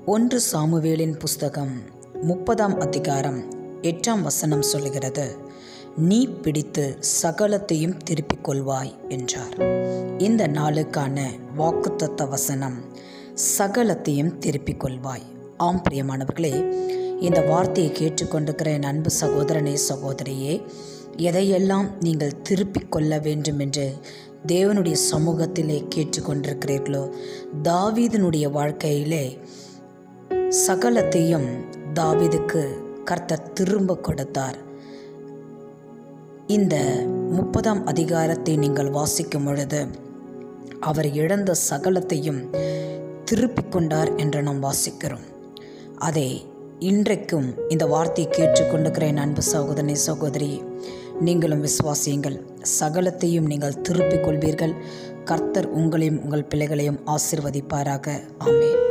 ஒன்று சாமுவேலின் புஸ்தகம் முப்பதாம் அதிகாரம் எட்டாம் வசனம் சொல்லுகிறது நீ பிடித்து சகலத்தையும் திருப்பிக் கொள்வாய் என்றார் இந்த நாளுக்கான வாக்குத்தத்த வசனம் சகலத்தையும் திருப்பிக் கொள்வாய் ஆம் பிரியமானவர்களே இந்த வார்த்தையை கேட்டுக்கொண்டிருக்கிற என் அன்பு சகோதரனே சகோதரியே எதையெல்லாம் நீங்கள் திருப்பிக் கொள்ள வேண்டும் என்று தேவனுடைய சமூகத்திலே கேட்டுக்கொண்டிருக்கிறீர்களோ தாவீதனுடைய வாழ்க்கையிலே சகலத்தையும் தாவீதுக்கு கர்த்தர் திரும்ப கொடுத்தார் இந்த முப்பதாம் அதிகாரத்தை நீங்கள் வாசிக்கும் பொழுது அவர் இழந்த சகலத்தையும் திருப்பிக் கொண்டார் என்று நாம் வாசிக்கிறோம் அதை இன்றைக்கும் இந்த வார்த்தையை கேட்டுக்கொண்டிருக்கிற என் அன்பு சகோதரனை சகோதரி நீங்களும் விசுவாசியுங்கள் சகலத்தையும் நீங்கள் திருப்பிக் கொள்வீர்கள் கர்த்தர் உங்களையும் உங்கள் பிள்ளைகளையும் ஆசிர்வதிப்பாராக ஆமென்